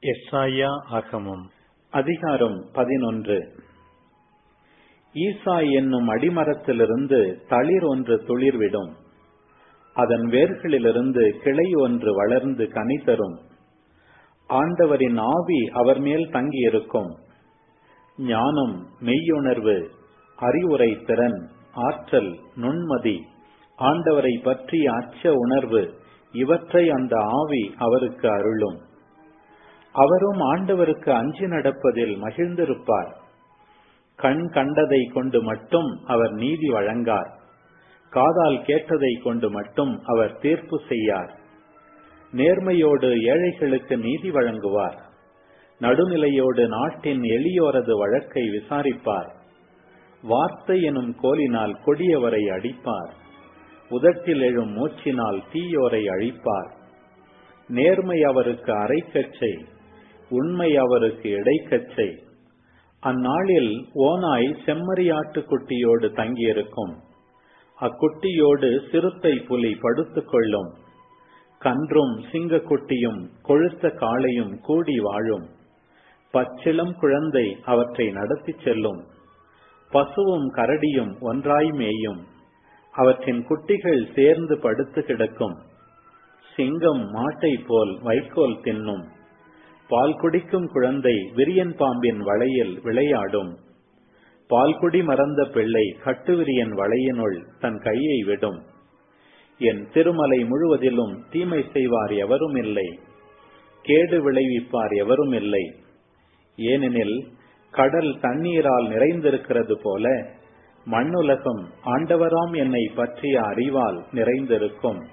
எஸ்ஐயா ஆகமம் அதிகாரம் பதினொன்று ஈசாய் என்னும் அடிமரத்திலிருந்து தளிர் ஒன்று துளிர்விடும் அதன் வேர்களிலிருந்து கிளை ஒன்று வளர்ந்து கனி தரும் ஆண்டவரின் ஆவி அவர் மேல் தங்கியிருக்கும் ஞானம் மெய்யுணர்வு அறிவுரை திறன் ஆற்றல் நுண்மதி ஆண்டவரை பற்றிய அச்ச உணர்வு இவற்றை அந்த ஆவி அவருக்கு அருளும் அவரும் ஆண்டவருக்கு அஞ்சி நடப்பதில் மகிழ்ந்திருப்பார் கண் கண்டதை கொண்டு மட்டும் அவர் நீதி வழங்கார் காதால் கேட்டதை கொண்டு மட்டும் அவர் தீர்ப்பு செய்யார் நேர்மையோடு ஏழைகளுக்கு நீதி வழங்குவார் நடுநிலையோடு நாட்டின் எளியோரது வழக்கை விசாரிப்பார் வார்த்தை எனும் கோலினால் கொடியவரை அடிப்பார் உதட்டில் எழும் மூச்சினால் தீயோரை அழிப்பார் நேர்மை அவருக்கு அரைக்கச்சை உண்மை அவருக்கு இடைக்கச்சை அந்நாளில் ஓனாய் செம்மறியாட்டு குட்டியோடு தங்கியிருக்கும் அக்குட்டியோடு சிறுத்தை புலி படுத்துக் கொள்ளும் கன்றும் சிங்கக்குட்டியும் கொழுத்த காளையும் கூடி வாழும் பச்சிளம் குழந்தை அவற்றை நடத்திச் செல்லும் பசுவும் கரடியும் ஒன்றாய் மேயும் அவற்றின் குட்டிகள் சேர்ந்து படுத்து கிடக்கும் சிங்கம் மாட்டை போல் வைக்கோல் தின்னும் பால் குடிக்கும் குழந்தை விரியன் பாம்பின் வளையில் விளையாடும் பால்குடி மறந்த பிள்ளை கட்டுவிரியன் வளையினுள் தன் கையை விடும் என் திருமலை முழுவதிலும் தீமை செய்வார் எவரும் இல்லை கேடு விளைவிப்பார் எவரும் இல்லை ஏனெனில் கடல் தண்ணீரால் நிறைந்திருக்கிறது போல மண்ணுலகம் ஆண்டவராம் என்னை பற்றிய அறிவால் நிறைந்திருக்கும்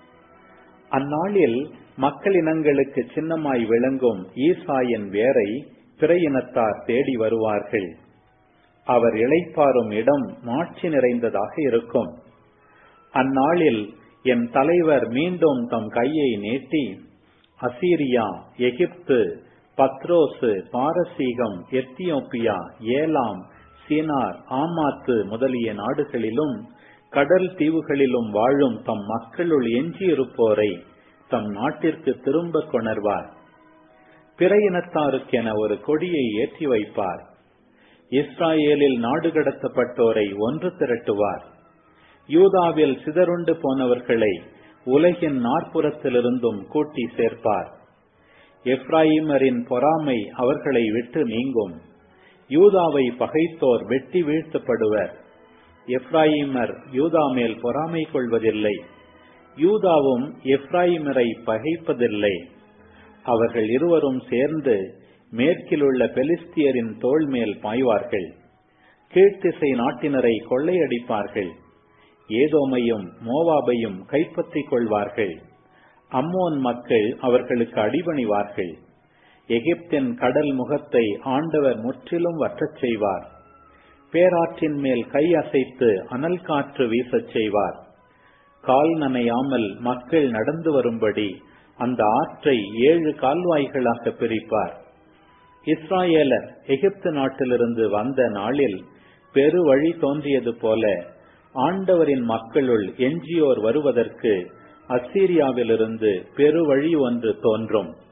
அந்நாளில் மக்களினங்களுக்கு சின்னமாய் விளங்கும் ஈசாயின் வேரை பிற இனத்தார் தேடி வருவார்கள் அவர் இளைப்பாறும் இடம் மாட்சி நிறைந்ததாக இருக்கும் அந்நாளில் என் தலைவர் மீண்டும் தம் கையை நீட்டி அசீரியா எகிப்து பத்ரோசு பாரசீகம் எத்தியோப்பியா ஏலாம் சீனார் ஆமாத்து முதலிய நாடுகளிலும் கடல் தீவுகளிலும் வாழும் தம் மக்களுள் எஞ்சியிருப்போரை தம் நாட்டிற்கு திரும்ப கொணர்வார் பிற இனத்தாருக்கென ஒரு கொடியை ஏற்றி வைப்பார் இஸ்ராயேலில் நாடு கடத்தப்பட்டோரை ஒன்று திரட்டுவார் யூதாவில் சிதறுண்டு போனவர்களை உலகின் நாற்புறத்திலிருந்தும் கூட்டி சேர்ப்பார் எப்ராஹிமரின் பொறாமை அவர்களை விட்டு நீங்கும் யூதாவை பகைத்தோர் வெட்டி வீழ்த்தப்படுவர் எப்ராஹிமர் யூதா மேல் பொறாமை கொள்வதில்லை யூதாவும் எப்ராஹிமரை பகைப்பதில்லை அவர்கள் இருவரும் சேர்ந்து மேற்கில் உள்ள பெலிஸ்தியரின் தோல் மேல் பாய்வார்கள் கீழ்த்திசை நாட்டினரை கொள்ளையடிப்பார்கள் ஏதோமையும் மோவாபையும் கைப்பற்றிக் கொள்வார்கள் அம்மோன் மக்கள் அவர்களுக்கு அடிபணிவார்கள் எகிப்தின் கடல் முகத்தை ஆண்டவர் முற்றிலும் வற்றச் செய்வார் பேராற்றின் மேல் கை அசைத்து அனல் காற்று வீசச் செய்வார் கால் நனையாமல் மக்கள் நடந்து வரும்படி அந்த ஆற்றை ஏழு கால்வாய்களாக பிரிப்பார் இஸ்ராயேலர் எகிப்து நாட்டிலிருந்து வந்த நாளில் பெரு வழி தோன்றியது போல ஆண்டவரின் மக்களுள் எஞ்சியோர் வருவதற்கு அசீரியாவிலிருந்து பெரு வழி ஒன்று தோன்றும்